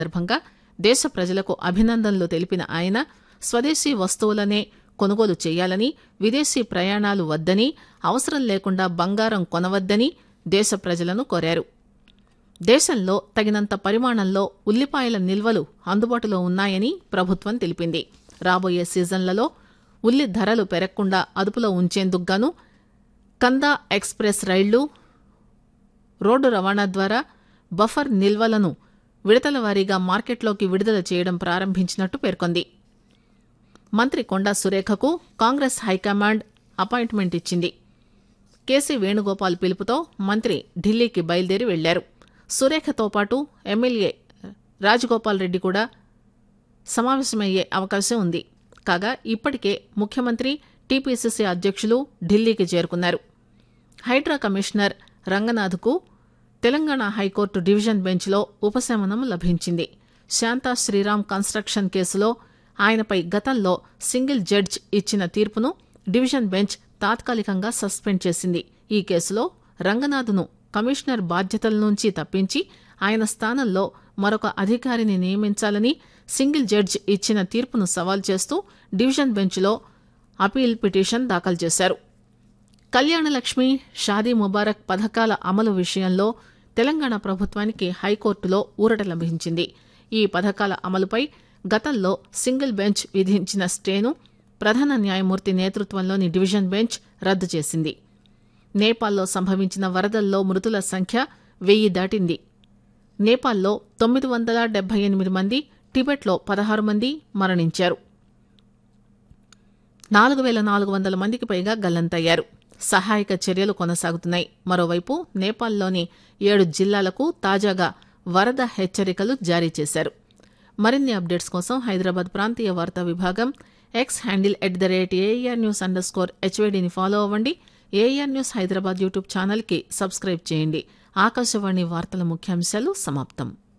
సందర్భంగా దేశ ప్రజలకు అభినందనలు తెలిపిన ఆయన స్వదేశీ వస్తువులనే కొనుగోలు చేయాలని విదేశీ ప్రయాణాలు వద్దని అవసరం లేకుండా బంగారం కొనవద్దని దేశ ప్రజలను కోరారు దేశంలో తగినంత పరిమాణంలో ఉల్లిపాయల నిల్వలు అందుబాటులో ఉన్నాయని ప్రభుత్వం తెలిపింది రాబోయే సీజన్లలో ఉల్లి ధరలు పెరగకుండా అదుపులో ఉంచేందుకు గాను కందా ఎక్స్ప్రెస్ రైళ్లు రోడ్డు రవాణా ద్వారా బఫర్ నిల్వలను విడతల వారీగా మార్కెట్లోకి విడుదల చేయడం ప్రారంభించినట్టు పేర్కొంది మంత్రి కొండా సురేఖకు కాంగ్రెస్ హైకమాండ్ అపాయింట్మెంట్ ఇచ్చింది కేసీ వేణుగోపాల్ పిలుపుతో మంత్రి ఢిల్లీకి బయలుదేరి వెళ్లారు సురేఖతో పాటు ఎమ్మెల్యే రాజగోపాల్ రెడ్డి కూడా సమావేశమయ్యే అవకాశం ఉంది కాగా ఇప్పటికే ముఖ్యమంత్రి టీపీసీసీ అధ్యక్షులు ఢిల్లీకి చేరుకున్నారు హైడ్రా కమిషనర్ రంగనాథ్కు తెలంగాణ హైకోర్టు డివిజన్ బెంచ్లో ఉపశమనం లభించింది శాంతా శ్రీరామ్ కన్స్ట్రక్షన్ కేసులో ఆయనపై గతంలో సింగిల్ జడ్జ్ ఇచ్చిన తీర్పును డివిజన్ బెంచ్ తాత్కాలికంగా సస్పెండ్ చేసింది ఈ కేసులో రంగనాథ్ను కమిషనర్ బాధ్యతల నుంచి తప్పించి ఆయన స్థానంలో మరొక అధికారిని నియమించాలని సింగిల్ జడ్జ్ ఇచ్చిన తీర్పును సవాల్ చేస్తూ డివిజన్ బెంచ్లో అపీల్ పిటిషన్ దాఖలు చేశారు కళ్యాణలక్ష్మి షాదీ ముబారక్ పథకాల అమలు విషయంలో తెలంగాణ ప్రభుత్వానికి హైకోర్టులో ఊరట లభించింది ఈ పథకాల అమలుపై గతంలో సింగిల్ బెంచ్ విధించిన స్టేను ప్రధాన న్యాయమూర్తి నేతృత్వంలోని డివిజన్ బెంచ్ రద్దు చేసింది నేపాల్లో సంభవించిన వరదల్లో మృతుల సంఖ్య వెయ్యి దాటింది నేపాల్లో తొమ్మిది వందల డెబ్బై ఎనిమిది మంది టిబెట్లో పదహారు మంది మరణించారు నాలుగు వేల నాలుగు వందల మందికి పైగా గల్లంతయ్యారు సహాయక చర్యలు కొనసాగుతున్నాయి మరోవైపు నేపాల్లోని ఏడు జిల్లాలకు తాజాగా వరద హెచ్చరికలు జారీ చేశారు మరిన్ని అప్డేట్స్ కోసం హైదరాబాద్ ప్రాంతీయ వార్తా విభాగం X handle at the rate AIR news underscore హెచ్వేడిని ఫాలో అవ్వండి ఏఆర్ న్యూస్ హైదరాబాద్ యూట్యూబ్ ఛానల్కి సబ్స్క్రైబ్ చేయండి ఆకాశవాణి వార్తల ముఖ్యాంశాలు సమాప్తం